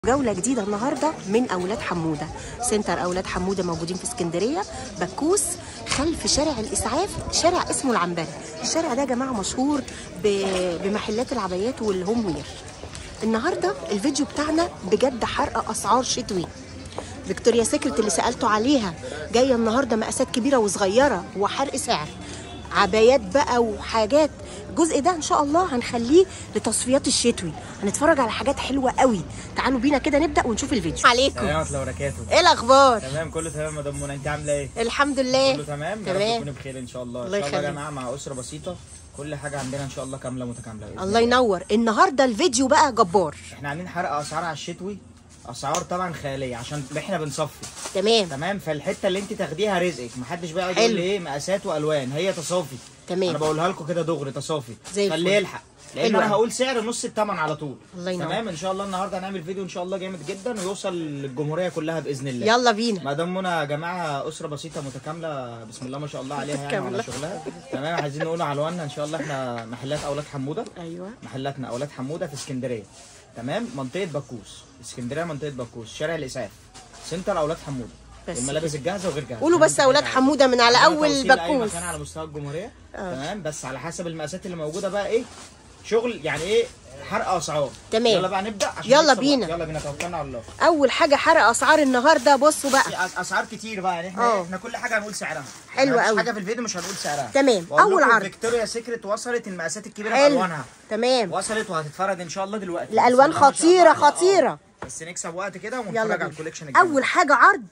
جولة جديدة النهاردة من أولاد حمودة سنتر أولاد حمودة موجودين في اسكندرية بكوس خلف شارع الإسعاف شارع اسمه العنبري الشارع ده يا جماعة مشهور ب- بمحلات العبايات والهوم وير النهاردة الفيديو بتاعنا بجد حرق أسعار شتوي فيكتوريا سيكرت اللي سألته عليها جاية النهاردة مقاسات كبيرة وصغيرة وحرق سعر عبايات بقى وحاجات الجزء ده ان شاء الله هنخليه لتصفيات الشتوي هنتفرج على حاجات حلوه قوي تعالوا بينا كده نبدا ونشوف الفيديو عليكم تمام ورحمة الله وبركاته ايه الاخبار تمام كله تمام يا مدام منى انت عامله ايه؟ الحمد لله كله تمام يا رب تمام تكوني بخير ان شاء الله الله ان شاء الله يا يخليك. جماعه مع اسره بسيطه كل حاجه عندنا ان شاء الله كامله متكامله بإذن الله ينور النهارده الفيديو بقى جبار احنا عاملين حرق اسعار على الشتوي اسعار طبعا خياليه عشان احنا بنصفي تمام تمام فالحته اللي انت تاخديها رزقك محدش بقى يقعد حلو. يقول لي ايه مقاسات والوان هي تصافي تمام. انا بقولها لكم كده دغري تصافي زي الفل. فاللي يلحق لان حلو انا أوي. هقول سعر نص الثمن على طول الله ينور. تمام ان شاء الله النهارده هنعمل فيديو ان شاء الله جامد جدا ويوصل للجمهوريه كلها باذن الله يلا بينا مدام منى يا جماعه اسره بسيطه متكامله بسم الله ما شاء الله عليها يعني متكاملة. على شغلها تمام عايزين نقول عنواننا ان شاء الله احنا محلات اولاد حموده ايوه محلاتنا اولاد حموده في اسكندريه تمام منطقه بكوس اسكندريه منطقه بكوس شارع الاسعاف سنتر اولاد حموده بس الملابس الجاهزه وغير جاهزه قولوا بس اولاد حموده من على عندنا اول توصيل لأي بكوس مكان على مستوى الجمهوريه آه. تمام بس على حسب المقاسات اللي موجوده بقى ايه شغل يعني ايه حرق اسعار تمام. يلا بقى نبدا عشان يلا نكسب وقت. بينا. يلا بينا توكلنا على الله اول حاجه حرق اسعار النهارده بصوا بقى في أس- اسعار كتير بقى يعني احنا اه. احنا كل حاجه هنقول سعرها حلو يعني مفيش قوي. حاجه في الفيديو مش هنقول سعرها تمام. وأقول أول لكم عرض. فيكتوريا سيكريت وصلت المقاسات الكبيره حلو بالوانها تمام وصلت وهتتفرج ان شاء الله دلوقتي الألوان بسم الله ما شاء الله خطيرة، عليها. اه. خطيرة. بس نكسب وقت كده يلا ونتفرج على بينا الكوليكشن الجديد اول حاجه عرض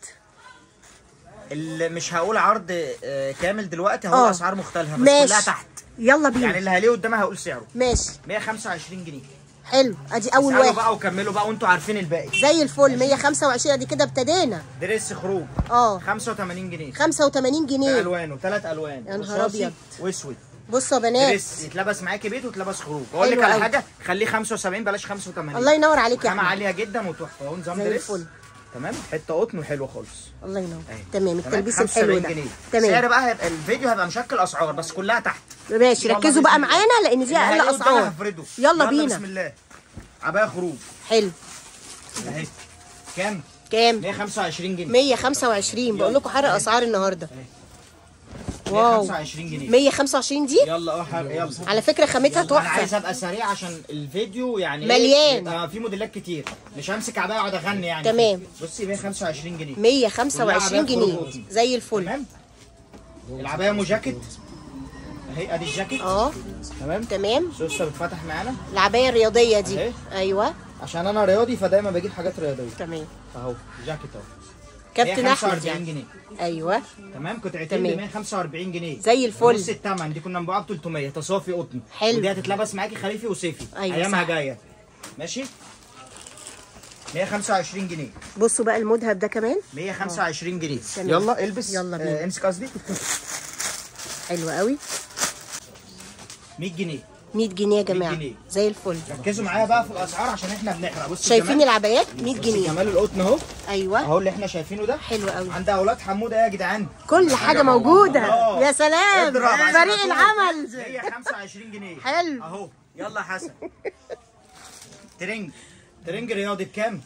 اللي مش هقول عرض آه، كامل دلوقتي هقول اه. اسعار مختلفه بس ماشي كلها تحت يلا بينا يعني اللي هلاقيه قدامها هقول سعره ماشي 125 جنيه حلو ادي اول اسألوا واحد بقى وكملوا بقى وانتوا عارفين الباقي زي الفل 125 ادي كده ابتدينا دريس خروج اه 85 جنيه 85 جنيه الوانه ثلاث الوان يا نهار رصاصي أبيض. واسود بصوا يا بنات دريس يتلبس معاكي بيت وتلبس خروج اقول لك حلو على أوي. حاجه خليه 75 بلاش 85 الله ينور عليك يا خامه احمد عاليه جدا وتحفه اهو نظام زي دريس الفل. تمام حته قطن وحلوه خالص الله ينور أهي. تمام التلبيس الحلو 75 ده جنيه سعر تمام بقى هيبقى الفيديو هيبقى مشكل اسعار بس كلها تحت ماشي يلا ركزوا بسم بقى الله. معانا لان دي اللي اقل هلاقيه قدامها اسعار هفرده. يلا بسم بينا الله عبايه خروج حلو اهي كام كام 125 جنيه 125 بقول لكم حرق اسعار النهارده واو 125 جنيه 125 دي يلا اه حر- يلا على فكره خامتها انا عايز تحفه ابقى سريع عشان الفيديو يعني مليان. يبقى في موديلات كتير مش همسك عبايه واقعد اغني يعني تمام. بصي 125 جنيه 125 كلها عباية جنيه خروج. زي الفل تمام العبايه ام جاكيت اهي ادي الجاكيت اه تمام تمام سوسته بتفتح معانا العبايه الرياضيه دي أهي. ايوه عشان انا رياضي فدايما بجيب حاجات رياضيه تمام اهو جاكيت اهو كابتن احمد 145 يعني جنيه ايوه تمام قطعتين تمام. ب 145 جنيه زي الفل. نص الثمن دي كنا مبيعها ب 300 تصافي قطن حلو. ودي هتتلبس معاكي خريفي وصيفي أيوة ايامها صح. جايه ماشي 125 جنيه بصوا بقى المذهب ده كمان 125 جنيه تمام. يلا البس يلا بينا. آه امسك قصدي حلو قوي 100 جنيه 100 جنيه يا جماعه جنيه. زي الفل ركزوا معايا بقى في الاسعار عشان احنا بنحرق بصوا شايفين الجمال. العبايات 100 بصي جنيه جمال القطن اهو ايوه اهو اللي احنا شايفينه ده حلو قوي عند اولاد حموده يا جدعان كل حاجه موجوده آه. يا سلام اضرب عشان فريق أكون. العمل هي 25 جنيه حلو. اهو يلا يا حسن ترنج ترنج رياضي بكام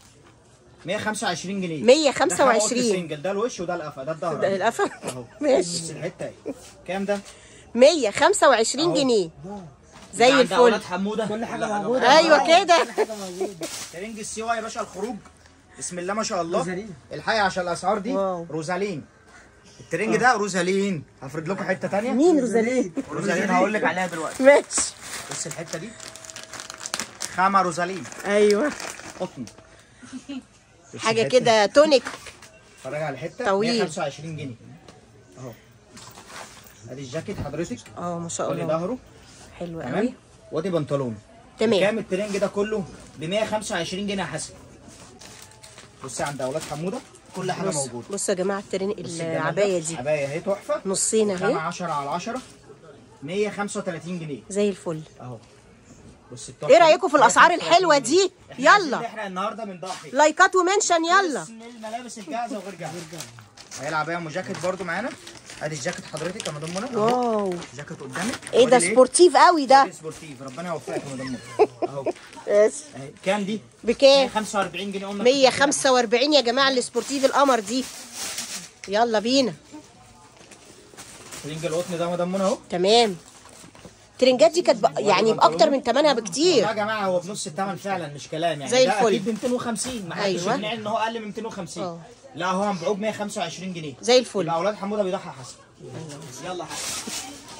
125 جنيه 125. ده سنجل ده الوش وده القفا ده الظهر ده القفا اهو ماشي بس الحته اهي كام ده 125 أهو. جنيه ده زي عند اولاد الفل حموده كل حاجه موجوده ايوه كده ترنج السيوا يا باشا الخروج بسم الله ما شاء الله الحقيقه عشان الاسعار دي واو. روزالين الترنج ده روزالين هفرد لكم حته ثانيه مين روزالين روزالين هقول لك عليها دلوقتي ماشي بص الحته دي خامه روزالين ايوه قطن بص حاجه الحتة- كده تونيك اتفرج على الحته طويل. 125 جنيه اهو ادي الجاكيت حضرتك اه ما شاء ولي الله ظهره حلو تمام قوي وادي بنطلون تمام كام الترنج ده كله ب 125 جنيه يا حسن بصي عند اولاد حموده كل حاجه بص موجوده بصوا يا جماعه الترين بصي الجمال ده. العبايه دي عبايه اهي تحفه نصين خامه اهي 10 على 10 135 جنيه زي الفل اهو بص التحفه ايه رايكم في دي؟ الاسعار 135 الحلوه جنيه. دي احنا عايزين يلا نحرق النهارده من ضحي لايكات ومنشن يلا بسم الملابس الجاهزه وغير جاهزه اهي العبايه ام جاكيت برده معانا ادي الجاكيت حضرتك يا مدام منى أهو. واو جاكيت قدامك ايه ده وادي سبورتيف قوي ده وادي سبورتيف ربنا يوفقك يا مدام منى اهو بس اهي كام دي؟ بكام 145 جنيه قلنا 145 يا جماعه السبورتيف القمر دي يلا بينا رينج القطن ده يا مدام منى اهو تمام الترنجات دي كانت بق- يعني باكتر من ثمنها والله بكتير يا جماعه هو بنص الثمن فعلا مش كلام يعني زي ده الفل. اكيد ب 250 ما حدش أيوة. يقنعني ان هو اقل من 250 اه. لا هو هنبيعوه ب 125 جنيه زي الفل يبقى اولاد حموده بيضحي حسن يلا حسن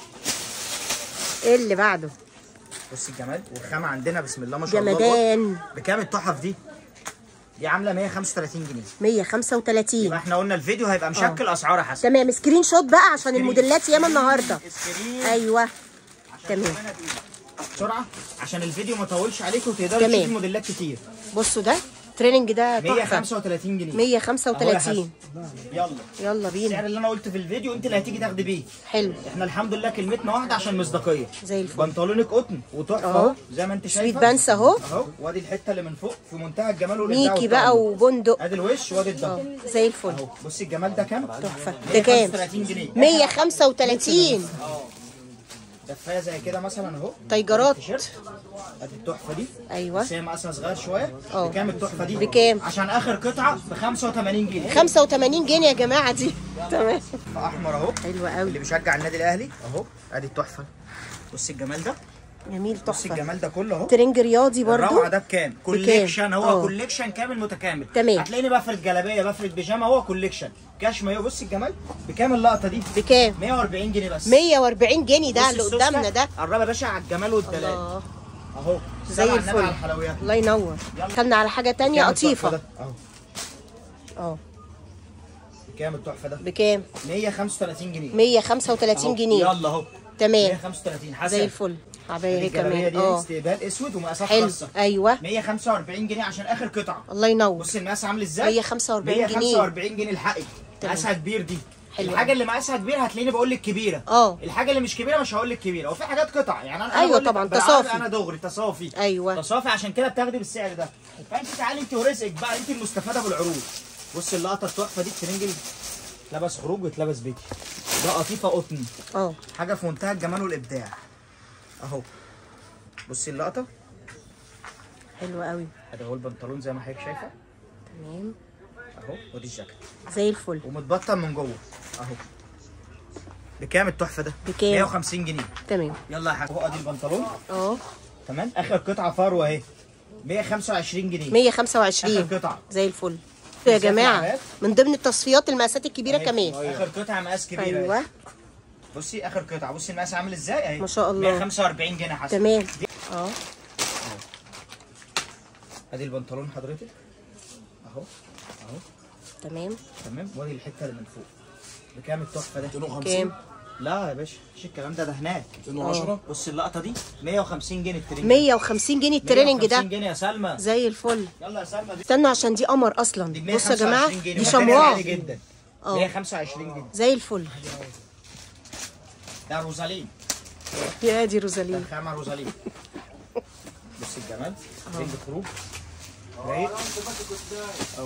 ايه اللي بعده بص الجمال والخامه عندنا بسم الله ما شاء الله القطن. جمدان بكام التحف دي؟ دي عامله 135 جنيه 135 يبقى احنا قلنا الفيديو هيبقى مشكل اسعار يا حسن تمام سكرين شوت بقى عشان الموديلات ياما النهارده سكرين ايوه عشان تمام. كمان هتقول. بسرعه عشان الفيديو ما يطولش عليكم وتقدروا تمام. تشوفوا موديلات كتير بصوا ده تريننج ده تحفه 135 جنيه أهو يا 135 حسن. يلا يلا بينا السعر اللي انا قلته في الفيديو انت اللي هتيجي تاخدي بيه حلو احنا الحمد لله كلمتنا واحده عشان مصداقيه زي الفل بنطلونك قطن وتحفه اهو. اهو زي ما انت شايفه سويت بانس اهو اهو وادي الحته اللي من فوق في منتهى الجمال والابداع ميكي بقى والطعم. وبندق ادي الوش وادي الظهر اه زي الفل اهو بصي الجمال ده كام؟ تحفه ده كام 135 جنيه 135 اه دفايه زي كده مثلا اهو تايجرات تيشيرت ادي التحفه دي ايوه بس هي مقاسها صغير شويه اه. بكام التحفه دي؟ بكام؟ عشان اخر قطعه ب 85 جنيه 85 جنيه يا جماعه دي تمام احمر اهو حلوه قوي اللي بيشجع النادي الاهلي اهو ادي التحفه بصي الجمال ده جميل بصي تحفه الجمال ده كله اهو ترنج رياضي برضو الروعه ده بكام؟ كوليكشن هو اه. كوليكشن كامل متكامل تمام. هتلاقيني بفرد جلابيه بفرد بيجامه هو كوليكشن كاش مايو بصي الجمال بكام اللقطه دي؟ بكام 140 جنيه بس 140 جنيه ده بصي اللي السوسته، قدامنا ده قربها يا باشا على الجمال والدلال الله اهو زي سبع النبي الفل. على الحلويات الله ينور يلا. كلنا على حاجه تانية كام التحفة قطيفه ده؟ اهو اه كام التحفه ده؟ بكام 135 جنيه 135 أهو. جنيه يلا اهو تمام 135 حسن زي الفل عباية هي الجلابيه كمان دي اه استقبال اسود ومقاسات حلو خاصه ايوه 145 جنيه عشان اخر قطعه الله ينور بص المقاس عامل ازاي 145 جنيه 145 جنيه الحقي تمام. مقاسها كبير دي حلو. الحاجه اللي مقاسها كبير هتلاقيني بقول لك كبيره اه الحاجه اللي مش كبيره مش هقول لك كبيره وفي حاجات قطع يعني انا أيوة بقول لك طبعاً، بالعربي تصافي. انا دغري تصافي ايوه تصافي عشان كده بتاخدي بالسعر ده فانت تعالي انت ورزقك بقى انت المستفاده بالعروض بص اللقطه التحفه دي الترنجل لبس خروج واتلبس بيتي ده قطيفه قطن اه حاجه في منتهى الجمال والابداع اهو بصي اللقطه حلو قوي ادي اهو البنطلون زي ما حضرتك شايفه تمام اهو ودي الجاكيت زي الفل ومتبطن من جوه اهو بكام التحفه ده؟ بكام؟ 150 جنيه تمام يلا يا حاج اهو ادي البنطلون اه تمام اخر قطعه فروه اهي 125 جنيه 125 اخر قطعه زي الفل يا بالذات جماعه العباد. من ضمن التصفيات المقاسات الكبيره أهي. كمان اخر قطعه مقاس كبير ايوه أهي. بصي اخر قطعه بصي المقاس عامل ازاي اهي ما شاء الله. 145 جنيه حسن تمام اه ادي البنطلون حضرتك اهو اهو تمام تمام وادي الحته اللي من فوق بكام التحفه ده؟ كام لا يا باشا مش الكلام ده ده هناك 210 بص اللقطه دي 150 جنيه الترنج 150 جنيه التريننج 150 ده جنيه يا سلمى زي الفل يلا يا سلمى دي استنوا عشان دي قمر اصلا دي بصوا يا جماعه 125 جنيه دي وماتيريال شمواه عالي جدا اه 125 جنيه زي الفل ده روزالين يا دي ده روزالين الخامه روزالين بص الجمال رنج خروج رايق اهو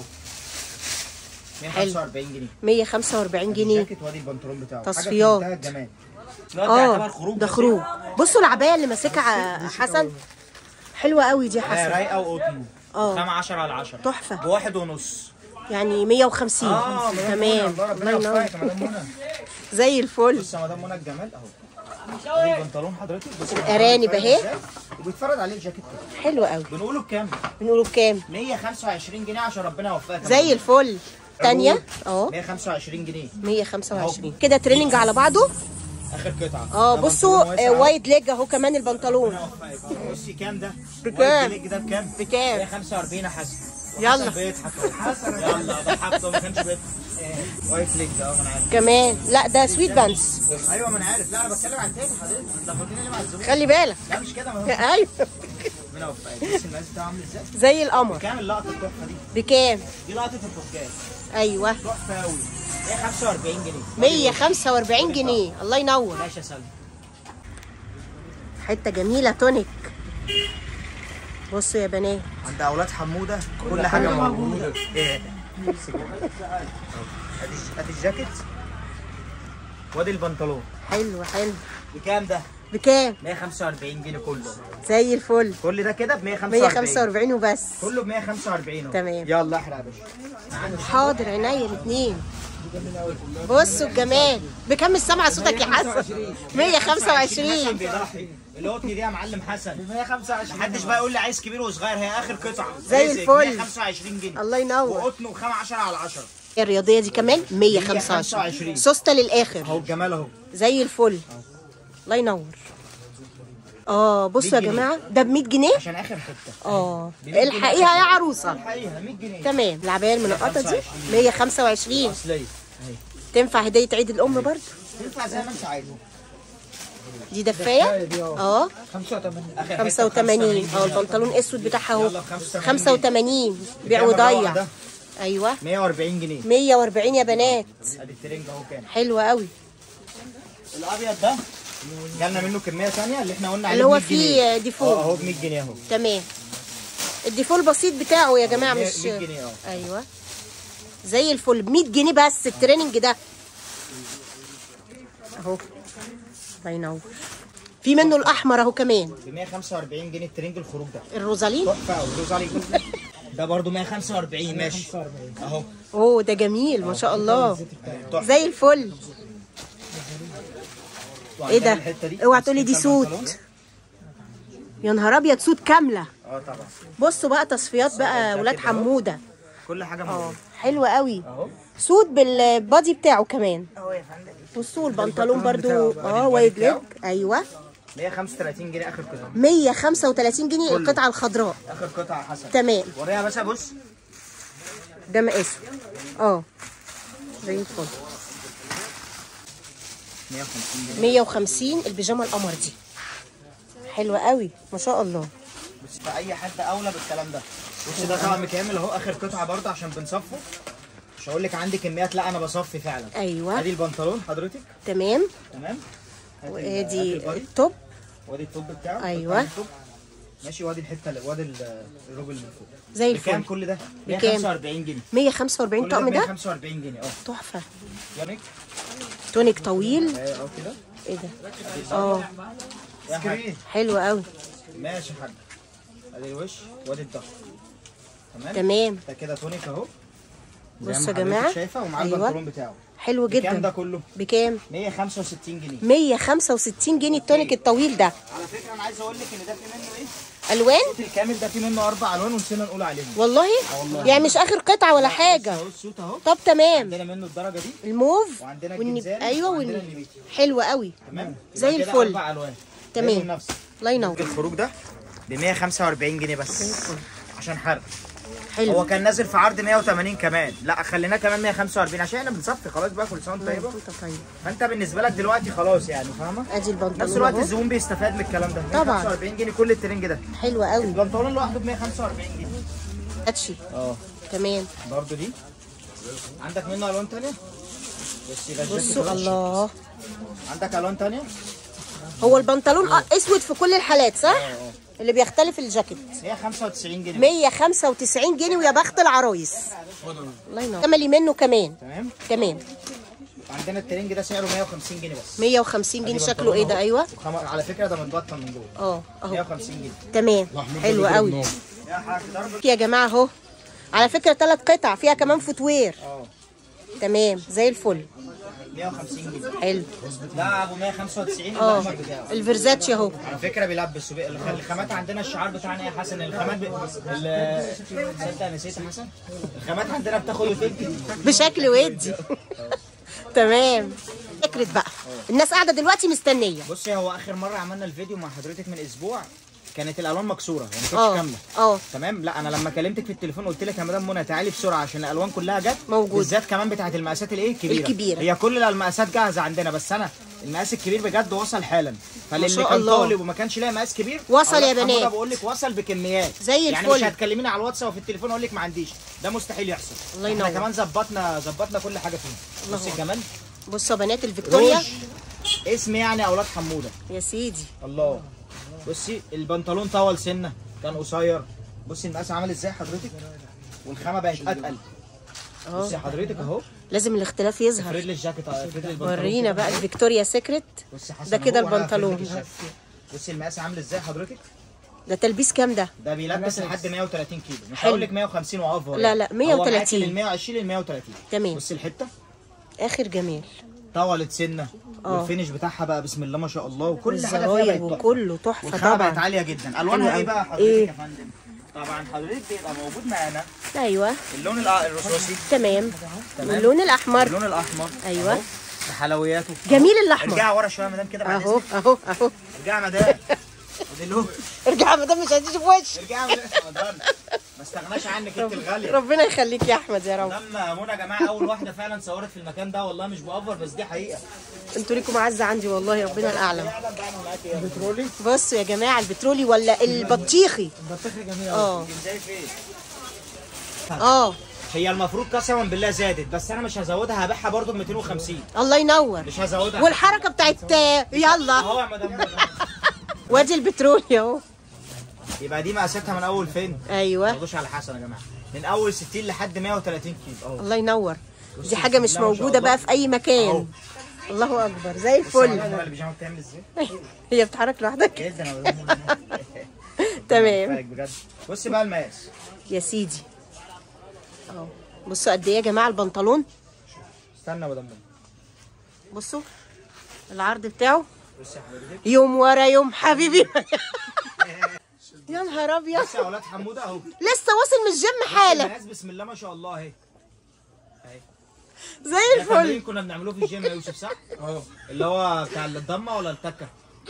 145 جنيه 145 جنيه الجاكيت وادي البنطلون بتاعه حاجة في تصفيات. منتهى الجمال ده يعتبر اه خروج ده بس خروج بصوا العبايه اللي ماسكها حسن حلوه قوي دي آه، حسن رايقه وقطن اه. خامه 10 على 10 تحفة. بواحد ونص يعني 150 اه مدام منى، تمام الله ربنا الله ينور يوفقك يا مدام منى زي الفل بص يا مدام منى الجمال اهو ادي البنطلون حضرتك بص الأرانب البنطلون أهي. إزاي، وبيتفرد عليه الجاكيت كده حلو قوي بنقوله بكام؟ بنقوله بكام 125 جنيه عشان ربنا يوفقك يا زي مدام الفل تانية اه 125 جنيه 125 كده تريننج على بعضه اخر قطعه اه ده بصوا بنطلون واسع آه، أهو. وايد ليج اهو كمان البنطلون ربنا يوفقك. بصي كام ده؟ بكام؟ وايد ليج ده بكام؟ بكام 145 يا حسن يلا. حسن بيضحك حسن يلا ده حقه ما كانش بيضحك إيه، وايت ليج ده اه ما انا عارف كمان لا ده سويت بانس ايوه ما انا عارف لا انا بتكلم عن تاني حضرتك انت فاضيين ليه مع الزبون خلي بالك لا مش كده ما هو ايوه ربنا يوفقك بص المقاس بتاعه عامل ازاي زي القمر كام اللقطه التحفه دي بكام دي لقطه الفوكات ايوه تحفه قوي 145 جنيه 145 جنيه الله ينور ماشي يا سلمى حته جميله تونيك بصوا يا بنات عند اولاد حموده كل حاجه موجوده ايه ادي ادي الجاكيت وادي البنطلون حلو حلو بكام ده بكام 145 جنيه كله زي الفل كل ده كده ب 145 145 وبس كله ب 145 اهو. تمام. يلا احرق يا باشا حاضر عينيا الاثنين بصوا الجمال بكم السمعة صوتك يا حسن حسن 125 بيضحي القطن دي يا معلم حسن ب 125 محدش بقى يقول لي عايز كبير وصغير هي اخر قطعه زي رزق، الفل. 125 جنيه الله ينور وقطن وخامه 10 على 10 الرياضية دي كمان 125 125. سوسته للآخر اهو الجمال اهو زي الفل الله ينور اه بصوا يا 100 جنيه. جماعة ده ب 100 جنيه عشان اخر حته اه ب 100 جنيه. الحقيقة يا عروسة الحقيقه 100 جنيه تمام العباية المنقطة دي 125 اصليه اهي تنفع هدية عيد الأم برضو ينفع زي ما انت عايزه دي دفاية اه 85 اخر حتة 85 اه البنطلون اسود بتاعها اهو يلا ب 85 85 بيع كام الروعة وضيع ده؟ ايوه 140 جنيه 140 يا بنات ادي الترنج اهو كام حلوة قوي الابيض ده جالنا منه كميه ثانيه اللي احنا قلنا عليه اللي هو ب 100 جنيه. فيه اه ديفول اهو ب 100 جنيه اهو تمام الديفول البسيط بتاعه يا جماعة مية- مش 100 جنيه اه ايوه زي الفل ب 100 جنيه بس التريننج ده اهو الله ينور في منه الاحمر اهو كمان ب 145 جنيه الترنج الخروج ده الروزالين تحفه قوي دوز عليك ده برضه 145 ماشي اهو اوه ده جميل ما شاء الله تحفه زي الفل ايه ده الحتة دي. اوعى تقولي دي بس سود البنطلون. يا نهار ابيض سود كامله اه طبعا بصوا بقى تصفيات بقى ولاد كده أهو. حموده كل حاجه اه موجوده حلوه قوي اهو سود بالبادي بتاعه كمان اهو يا فندم بصوا البنطلون البنطلون برضو بتاعه بقى. اه البادي وايد ليج بتاعه. ايوه 135 جنيه اخر قطعه 135 جنيه كله. القطعه الخضراء اخر قطعه حسن تمام وريها بس بص ده مقاسه اه زي الفل 150 جنيه 150 البيجامه القمر دي حلوه قوي ما شاء الله بس فاي حد اولى بالكلام ده بص ده طقم كامل اهو اخر قطعه برضه عشان بنصفه مش هقول لك عندي كميات لا انا بصفي فعلا ايوه ادي البنطلون حضرتك تمام تمام ادي ال- وادي ادي البادي التوب وادي التوب بتاعه أيوة. بتاع التوب. ماشي وادي الحته اللي- وادي ال- الروب اللي من فوق زي بكام الفل كل ده؟ بكام؟ 145 جنيه 145 كل ده طقم ده 145 جنيه اه تحفه يانيك تونيك طويل اه اه كده ايه ده اه يا حاج حلو قوي ماشي يا حاج ادي الوش وادي الظهر تمام تمام ده كده تونيك اهو زي ما بصوا يا حضرتك جماعة. شايفه ومعاه أيوة. البنطلون بتاعه حلو بكام ده جدا كله؟ بكام 165 جنيه 165 جنيه التونيك الطويل ده على فكره انا عايز اقول لك ان ده في منه ايه؟ الوان الصوت الكامل ده في منه اربع الوان ونسينا نقول عليهم والله والله. يعني مش اخر قطعه ولا بص حاجه اهو الصوت اهو طب تمام عندنا منه الدرجه دي الموف وعندنا والنب... الجنزاني ايوه وعندنا والنب... النبيتي حلو قوي تمام زي يبقى كده الفل. اربع الوان تمام. زي نفس الله ينور الخروج ده ب 145 جنيه بس الفل. عشان حرق حلو هو كان نازل في عرض 180 كمان لا خليناه كمان 145 عشان احنا بنصفي خلاص بقى كل سنه وانت طيبه انت طيب فانت بالنسبه لك دلوقتي خلاص يعني فاهمه ادي نفس البنطلون الوقت اهو الزبون بيستفاد من الكلام ده طبعا. 145 جنيه كل الترنج ده حلو قوي البنطلون لوحده ب 145 جنيه اتشي اه تمام برضو دي عندك منه الوان تانية بس يبقى الجاكيت بصوا ده. الله عندك الوان تانية هو البنطلون آه، اسود في كل الحالات صح اه اه اللي بيختلف الجاكيت 195 جنيه 195 جنيه ويا بخت العرايس الله ينور كملي منه كمان تمام تمام عندنا الترنج ده سعره 150 جنيه بس 150 جنيه أدي شكله بنطلون ايه ده أهو. ايوه وخم... على فكره ده متبطن من جوه اه اهو 150 جنيه تمام حلو قوي يا حاج ضرب يا جماعه اهو على فكره ثلاث قطع فيها كمان فوتوير اه تمام زي الفل 150 جنيه حلو ده ابو 195 اه الاحمر بتاعه الفيرزاتشي اهو على فكره بيلبس وبي... الخ- الخامات عندنا الشعار بتاعنا ايه يا حسن الخامات ب... ال... تصدق نسيت يا حسن الخامات عندنا بتاخد وتدي بشكل ودي تمام فكرة بقى الناس قاعده دلوقتي مستنيه بصي هو اخر مره عملنا الفيديو مع حضرتك من اسبوع كانت الالوان مكسوره يعني ما كانتش اه كامله اه تمام لا انا لما كلمتك في التليفون قلت لك يا مدام منى تعالي بسرعه عشان الالوان كلها جت موجودة. بالذات كمان بتاعه المقاسات الايه الكبيره الكبيرة. هي كل المقاسات جاهزه عندنا بس انا المقاس الكبير بجد وصل حالا فللي شاء كان الله. طالب وما كانش لاقي مقاس كبير وصل الله يا يرحمه بنات. ده بقول لك وصل بكميات زي يعني مش الفل. هتكلميني على الواتس او في التليفون اقول لك ما عنديش ده مستحيل يحصل الله احنا ينور. كمان ظبطنا ظبطنا كل حاجه فيه بصي كمان بصوا يا بنات الفيكتوريا روج اسم يعني اولاد حموده يا سيدي الله بصي البنطلون طول سنه كان قصير بصي المقاس عامل ازاي حضرتك والخامه بقت اتقل اه. بصي حضرتك اهو لازم الاختلاف يظهر افرد لي الجاكيت افرد لي البنطلون ورينا كده. بقى الفيكتوريا سيكريت بصي حسن ده كده أهو، وأنا البنطلون. هفرد لك الجاكيت. بصي المقاس عامل ازاي حضرتك ده تلبيس كام ده ده بيلبس لحد 130 كيلو مش حلو. هقول لك 150 وافر لا، لا، 130. من 120 ل 130 تمام. بصي الحته اخر جمال طولت سنه اه. والفينش بتاعها بقى بسم الله ما شاء الله وكل حاجه فيها الزراير بقت تحفه وكله تحفه والخامه بقت طبعا عاليه جدا الوانها حلو ايه بقى أوي. حضرتك إيه؟ يا فندم طبعا حضرتك بيبقى موجود معانا ايوه اللون الأ- الرصاصي تمام تمام. واللون الاحمر اللون الاحمر أيوة. أهو، بحلوياته جميل الاحمر ارجعي ورا شويه يا مدام كده بعد اهو اذنك اهو اهو ارجعي يا مدام خدي اللون ارجع يا مدام مش هتيجي في وشي ارجعي يا مدام اتفضلي. ما استغناش عنك انت الغاليه ربنا يخليك يا احمد يا رب مدام منى يا جماعه اول واحده فعلا صورت في المكان ده والله مش بأوفر بس دي حقيقه انتوا ليكم عزه عندي والله ربنا الاعلم فعلا بعمل معاكي ايه بترولي بصوا يا جماعه البترولي ولا البطيخي البطيخه جميله اه ازاي فين اه هي المفروض قسما بالله زادت بس انا مش هزودها هبيعها برضه ب 250 الله ينور مش هزودها والحركه بتاعت آه، يلا اهو يا مدام منى. وادي البترولي اهو يبقى دي مقاساتها من اول فين؟ ما ايوه تاخدوش على حسن يا جماعه من اول 60 لحد 130 كيلو اهو الله ينور بصي دي حاجه مش بسم الله ما شاء موجوده الله. بقى في اي أهو. مكان الله اكبر زي بصي يا الفل مدام منى البيجامه بتعمل ازاي؟ هي بتتحرك لوحدك جدا يا مدام منى. تمام فرق بجد بصي بقى المقاس يا سيدي اهو بصوا قد ايه يا جماعه البنطلون استنى يا مدام منى. بصوا العرض بتاعه بصي يا حضرتك يوم ورا يوم حبيبي يا نهار ابيض بصي يا اولاد حموده اهو لسه واصل من الجيم حالا المقاس بسم الله ما شاء الله اهي اهي زي ده تمرين الفل كنا بنعملوه في الجيم يا يوسف صح؟ اه اللي هو بتاع الضمه ولا التكه؟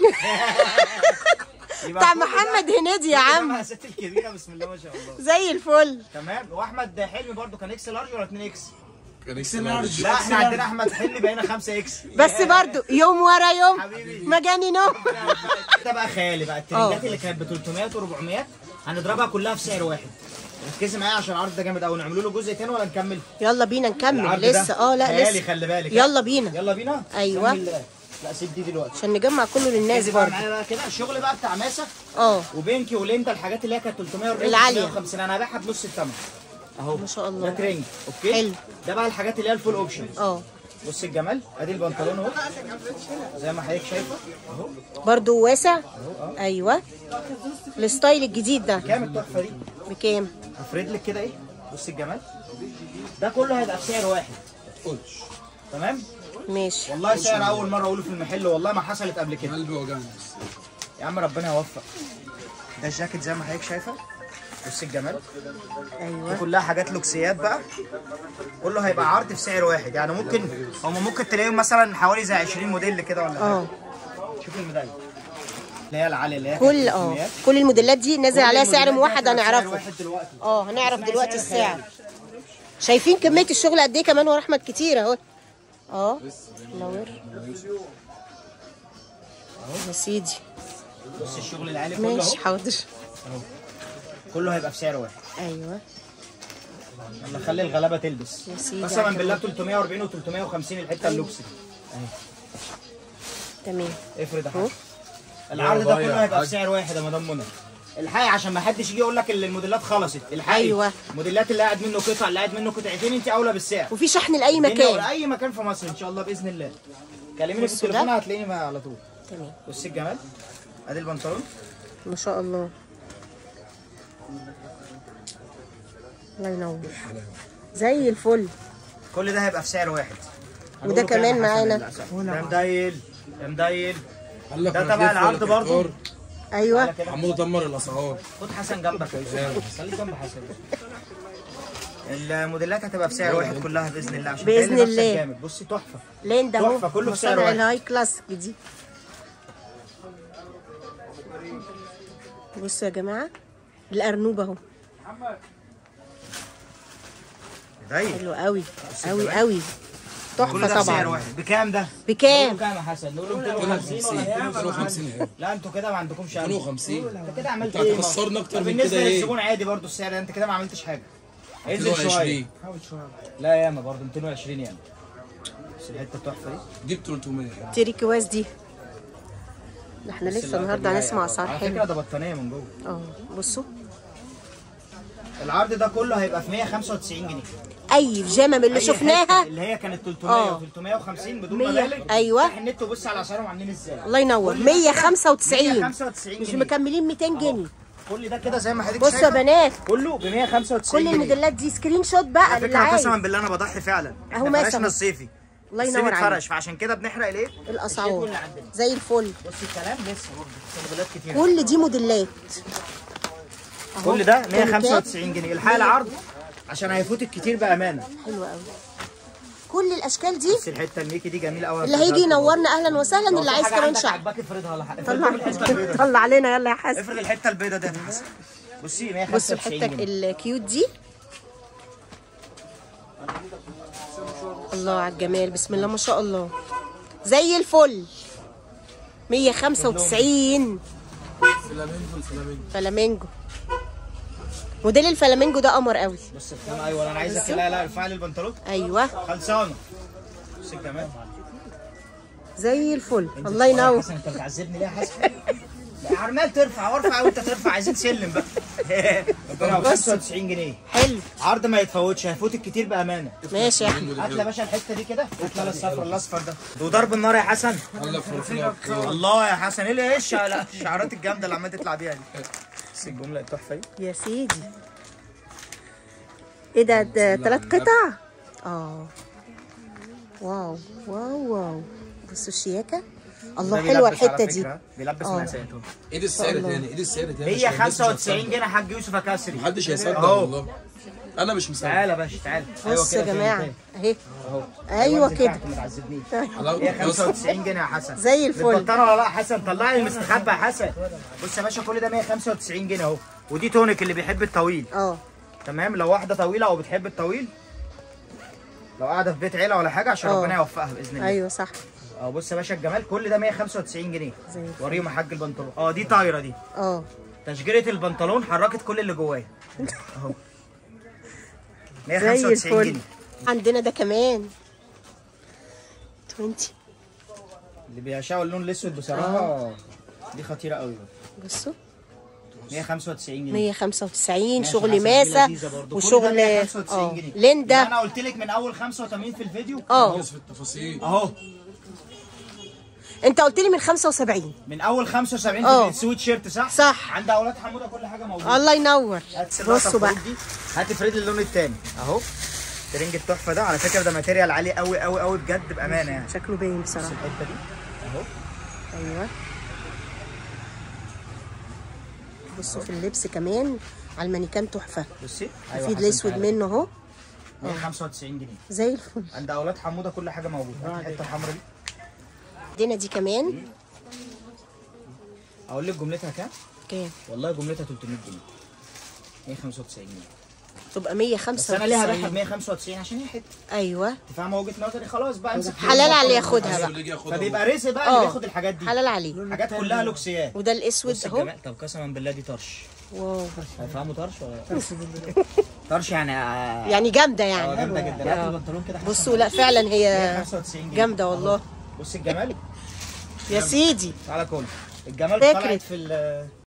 يبقى بتاع كل ده- محمد هنيدي يا كل ده عم مقاسات الكبيره بسم الله ما شاء الله زي الفل تمام واحمد حلمي برضو كان اكس لارج ولا 2 اكس؟ كان اكس لارج لا احنا عندنا احمد حلمي بقينا 5 اكس بس برضو يوم ورا يوم حبيبي. مجاني نوم ده بقى خيالي بقى الترنجات اللي كانت ب 300 و400 هنضربها كلها في سعر واحد ركزي معايا عشان العرض ده جامد قوي نعمله له جزء تاني ولا نكمل؟ يلا بينا نكمل العرض ده لسه اه لا خيالي لسه خلي بالك يلا بينا يلا بينا أيوة. بسم الله. لا سيب دي دلوقتي عشان نجمع كله للناس نازل بقى برضو معايا بقى كده الشغل بقى بتاع ماسك اه وبينكي وليندا الحاجات اللي هي كانت 340 العالية. 350 انا هبيعها بنص الثمن اهو ما شاء الله. ده ترنج اوكي حلو. ده بقى الحاجات اللي هي الفول اوبشن اه بص الجمال ادي البنطلون اهو زي ما حضرتك شايفه اهو برضو واسع ايوه الستايل الجديد ده كام التحفه دي بكام هفرد لك كده ايه بص الجمال ده كله هيبقى بسعر واحد تمام ماشي والله سعر اول مره اقوله في المحل والله ما حصلت قبل كده قلبي وجعني يا عم ربنا يوفق ده الجاكيت زي ما حضرتك شايفه بص الجمال دي ايوه كلها حاجات لوكسيات بقى كله هيبقى عرض في سعر واحد يعني ممكن هم ممكن تلاقيهم مثلا حوالي زي 20 موديل كده ولا اه حاجه شوف الميداليه اللي هي العاليه اللي هي كل اه كل الموديلات دي نازل عليها سعر موحد سعر هنعرفه واحد دلوقتي اه هنعرف اسمعي دلوقتي سعر السعر خيالي. شايفين كميه الشغل قد ايه كمان ورا احمد كتير اهو اه نور يا سيدي بص الشغل العالي كله ماشي اهو حاضر كله هيبقى في سعر واحد ايوه يلا خلي الغلابه تلبس يا سيدي قسما عجبني. بالله 340 و350 الحته اللوكس دي تمام افرض يا أهو. حاج العرض ده ضايع كله هيبقى حاج. بسعر واحد يا مدام منى الحقي عشان ما حدش يجي يقول لك ان الموديلات خلصت الحقي أيوة. الموديلات اللي قاعد منه قطع اللي قاعد منه قطعتين انت اولى بالسعر وفي شحن لاي الدنيا ولا مكان اي مكان في مصر ان شاء الله باذن الله كلميني في بصوا ده. التليفون هتلاقيني معايا على طول تمام بصي الجمال ادي البنطلون ما شاء الله الله ينور زي الفل كل ده هيبقى في سعر واحد وده هنقوله كام كمان يا حسن معانا. للأسف. ده مدايل ده مدايل قال لك ده أنا تبع في العرض ولا برضه. تختار؟ ايوه تعالى كده. حموده دمر الاسعار خد حسن جنبك يا يوسف خليك جنب حسن الموديلات هتبقى بسعر واحد كلها باذن الله عشان بإذن تلاقي نفسك الله. جامد بصي تحفه لين ده اهو تحفة، كله بسعر مصانع واحد. الهاي كلاس دي بصوا يا جماعه الارنوب اهو مدايل حلو قوي قوي الجمال. قوي كل تحفه ده بسعر طبعا واحد بكام ده؟ بكام نقوله كام يا حسن؟ نقوله 250 ولا 250 اهي لا انتوا كده ما عندكمش قلب. 250 انت كده عملت انت ايه؟ هتخسرنا اكتر من بالنسبه كده ايه؟ للزبون عادي برضو السعر ده انت كده ما عملتش حاجه هينزل شويه 220 لا ياما برضو 220 ياما بس الحته التحفه دي جيب 300 تيري كواس دي ده احنا بس لسه اللقطة النهارده دي هنسمع رايقة. اسعار على فكره حلوه ده بطانيه من جوه اه بصوا العرض ده كله هيبقى في 195 جنيه اي بيجامه من اللي أي حتة شفناها اللي هي كانت 300 آه. و 350 بدون مية. مبالغ أيوة. افتح النت وبص على اسعارهم عاملين ازاي الله ينور كل ده كده 195 195 مش جنيه. مكملين 200 جنيه كل ده كده زي ما حضرتك بصوا يا شايفة. بنات كله ب 195 كل جنيه الموديلات دي سكرين شوت بقى على للي فكره عايز قسما بالله انا بضحي فعلا أهو احنا مثلا. فرشنا الصيفي الله الصيفي ينور عليك اتفرش فعشان كده بنحرق الايه الاسعار الشيك اللي عندنا زي الفل بص الكلام لسه برضه موديلات كتير كل دي موديلات أهو. كل ده تونيكات. 195 جنيه الحق العرض عشان هيفوتك كتير بامانه حلو قوي كل الاشكال دي بس الحته الميكي دي جميله قوي اللي هيجي ينورنا اهلا وسهلا اللي عايز كمان شعر عجبك افردها ولا حاجه طلع افرد الحته البيضاء طلع علينا يلا يا حسن افرد الحته البيضاء دي يا حسن بصي بصوا 195 الحته جنيه الكيوت دي الله على الجمال بسم الله ما شاء الله زي الفل 195 فلامينجو الفلامينجو فلامينجو موديل الفلامينجو ده قمر قوي بص الخيمه ايوه انا عايزك لا لا ارفع لي البنطلون ايوه خلصانه بص الجمال زي الفل انت الله صغير يا ينور حسن انت بتعذبني ليه يا حسن؟ لا، عمال ترفع وارفع وانت ترفع عايزين سلم بقى ربنا ب 95 جنيه حلو عرض ما يتفوتش هيفوتك كتير بامانه ماشي يا احمد هات لي يا باشا الحته دي كده هات لي الصفر الاصفر ده وضرب النار يا حسن الله فرفنا الله يا حسن ايه اللي ايه الشع- الشعارات الجامده اللي عمال تطلع بيها دي بس الجمله التحفه دي يا سيدي ايه ده ده ثلاث قطع اه واو واو واو بصوا الشياكه الله ده حلوه بيلبس على الحته دي فكرة، بيلبس آه. مقاساته ايد السعر تاني ايد السعر تاني هي عشان الناس مش 95 هتصدق. جنيه يا حاج يوسف يا كسري محدش هيصدق أهو. والله انا مش مصدق تعالى يا باشا تعالى بصوا يا كده جماعه تاني، اهي اهو ايوه وانزل كده تحت، ما تعذبنيش حلاوة هي بص 95 جنيه يا حسن زي الفل. متبطنه ولا لا يا حسن طلعي المستخبى يا حسن بص يا باشا كل ده 195 جنيه اهو ودي تونيك اللي بيحب الطويل اه تمام لو واحده طويله او بتحب الطويل لو قاعده في بيت عيله ولا حاجه عشان آه. ربنا يوفقها باذن الله ايوه صح اهو بص يا باشا الجمال كل ده 195 جنيه زي الفل. وريهم يا حاج البنطلون اه دي طايره دي اه تشجيره البنطلون حركت كل اللي جواه اهو زي 195 الفل جنيه عندنا ده كمان 20 اللي بيعشقوا اللون الاسود بصراحه دي خطيره قوي بصوا 195 جنيه 195 ماشي شغل حسن، دي ماسه لذيذة برضو. كل ده وشغل 195 اه جنيه. ليندا يبقى انا قلت لك من اول 85 في الفيديو اه ركز في التفاصيل اهو انت قلت لي من 75 من اول 75 اه. في السويت شيرت صح؟ صح. عند اولاد حموده كل حاجه موجوده الله ينور هات اللقطة بصوا بقى الخروج دي هات فريد اللون الثاني اهو ترنج التحفه ده على فكره ده ماتيريال عالي قوي قوي قوي بجد بامانه يعني شكله باين بص بصراحه الحته دي اهو ايوه بصوا في اللبس كمان على المانيكان تحفه بصي في حسن الاسود تعالى. منه اهو 195 جنيه زي الفل عند اولاد حموده كل حاجه موجوده هات الحته الحمراء دي عندنا دي كمان اقول لك جملتها كام؟ كام والله جملتها 300 جنيه 195 جنيه تبقى بس انا ليه هبيعها ب 195 195 عشان هي حته ايوه انت فاهمه وجهه نظري خلاص بقى امسك حلال على اللي ياخدها الناس بقى اللي يجي ياخدها فبيبقى رزق بقى اه. اللي بياخد الحاجات دي حلال عليه حاجات كلها لوكسيات وده الاسود بص اهو الجمال طب قسما بالله دي طرش واو هيفهموا طرش ولا طرش يعني آه، يعني جامده اه يعني جامده جدا هات البنطلون كده بصوا لا فعلا هي 195 جنيه جامده والله بص الجمال يا سيدي تعالى كل الجمال فكرة. طلعت في ال